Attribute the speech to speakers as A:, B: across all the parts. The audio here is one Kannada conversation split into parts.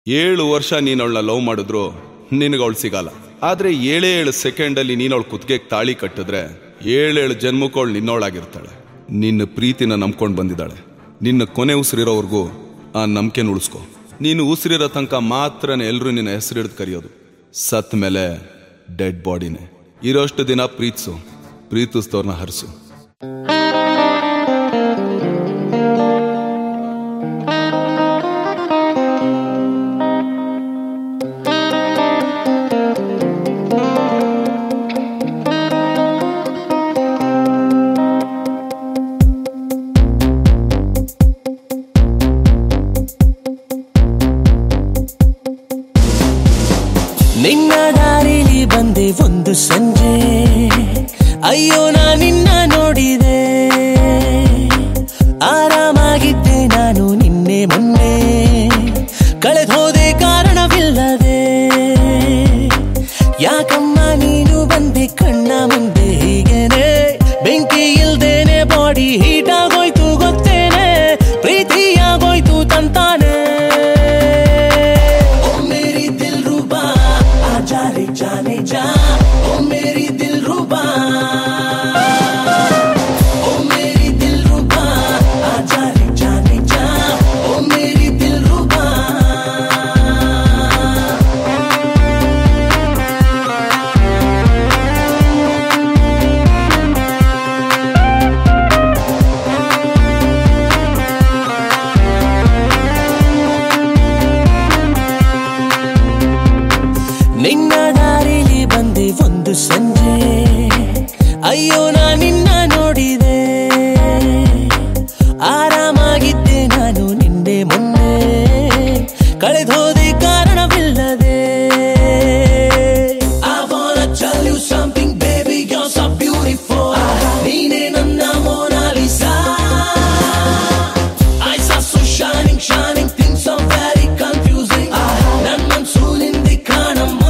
A: ಏಳು ವರ್ಷ ನೀನ್ ಅವಳನ್ನ ಲವ್ ಮಾಡಿದ್ರು ನಿನಗೆ ಅವಳು ಸಿಗಲ್ಲ ಆದ್ರೆ ಏಳೇ ಏಳು ಸೆಕೆಂಡಲ್ಲಿ ನೀನ್ ಅವಳು ಕುತ್ತಿಗೆಗೆ ತಾಳಿ ಕಟ್ಟಿದ್ರೆ ಏಳೇಳು ಜನ್ಮಕ್ಕೆ ಅವಳು ನಿನ್ನವಳಾಗಿರ್ತಾಳೆ ನಿನ್ನ ಪ್ರೀತಿನ ನಂಬ್ಕೊಂಡು ಬಂದಿದ್ದಾಳೆ ನಿನ್ನ ಕೊನೆ ಉಸಿರಿರೋವರೆಗೂ ಆ ನಂಬಿಕೆನ ಉಳಿಸ್ಕೊ ನೀನು ಉಸಿರಿರೋ ತನಕ ಮಾತ್ರನೇ ಎಲ್ಲರೂ ನಿನ್ನ ಹೆಸರಿಡ್ದು ಕರೆಯೋದು ಸತ್ ಮೇಲೆ ಡೆಡ್ ಬಾಡಿನೇ ಇರೋಷ್ಟು ದಿನ ಪ್ರೀತಿಸು ಪ್ರೀತಿಸ್ದವ್ರನ್ನ ಹರಿಸು
B: ನಿನ್ನ ದಾರಿಲಿ ಬಂದೆ ಒಂದು ಸಂಜೆ ಅಯ್ಯೋ ನಾ ನಿನ್ನ ನೋಡಿದೆ ಆರಾಮಾಗಿದ್ದೆ ನಾನು ನಿನ್ನೆ ಮೊನ್ನೆ ಕಳೆದೋದೆ ಕಾರಣವಿಲ್ಲದೆ ಯಾಕಮ್ಮ ನೀನು ಬಂದೆ ಕಣ್ಣ ಮುಂದೆ ಹೀಗೇನೆ ಬೆಂಕಿ ಇಲ್ದೇನೆ ಬಾಡಿ ಹೀಟ್ ಆಗೋಯ್ತು ಗೊತ್ತೇನೆ ಪ್ರೀತಿಯಾಗೋಯ್ತು ತಂತಾನೆ ओ मेरी दिल रुबा आजा रे जाने जा ओ मेरी दिल रुबा ओ मेरी दिल रुबा आजा रे जाने जा ओ मेरी दिल रुबा ನಿನ್ನ ದಾರಿಲಿ ಬಂದೆ ಒಂದು ಸಂಜೆ ಅಯ್ಯೋ ನಾ ನಿನ್ನ ನೋಡಿದೆ ಆರಾಮಾಗಿದ್ದೆ ನಾನು ನಿನ್ನೆ ಮೊನ್ನೆ ಕಳೆದೋದೆ ಕಾರಣವಿಲ್ಲದೆ I wanna tell you something, baby, you're so beautiful. ನೀನೇ ನನ್ನ Mona Lisa Eyes are so shining, shining, things are very confusing. ನನ್ ಮನ್ಸು ನಿಂದೆ ಕಾಣಮ್ಮ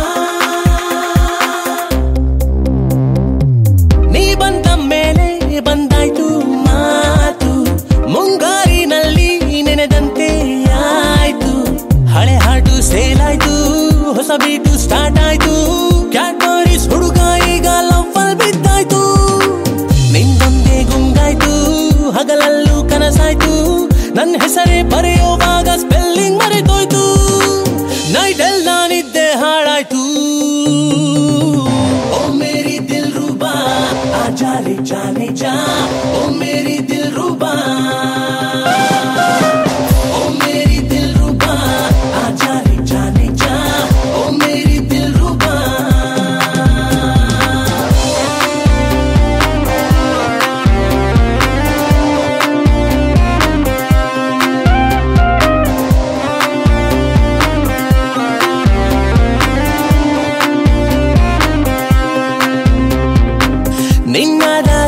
B: ನೀ ಬಂದ ಮೇಲೆ ಬಂದಾಯ್ತು ಮಾತು ಮುಂಗಾರಿನಲ್ಲಿ ನೆನೆದಂತೆ ಆಯ್ತು ಹಳೆ ಹಾಡು ಸೇಲ್ ಆಯ್ತು ಹೊಸ ಬೀಟು ಸ್ಟಾರ್ಟ್ ಆಯ್ತು ಕ್ಯಾಟೋರಿಸ್ ಹುಡುಗ ಈಗ ಲವ್ವಲ್ ಬಿದ್ದಾಯ್ತು ನಿಂದೊಂದೇ ಗುಂಗಾಯ್ತು ಹಗಲಲ್ಲೂ ಕನಸಾಯ್ತು ನನ್ನ ಹೆಸರೇ ಬರೆಯುವಾಗ ಸ್ಪೆಲ್ಲಿಂಗ್ ಮರೆತೋಯ್ತು ನೈಟ್ ಎಲ್ಲ ನಿದ್ದೆ ಹಾಳಾಯ್ತು ओ मेरी दिल रुबा आजा रे जाने जा ओ मेरी दिल रुबा ओ मेरी दिल रुबा आजा रे जाने जा ओ मेरी दिल रुबा ನಿನ್ನ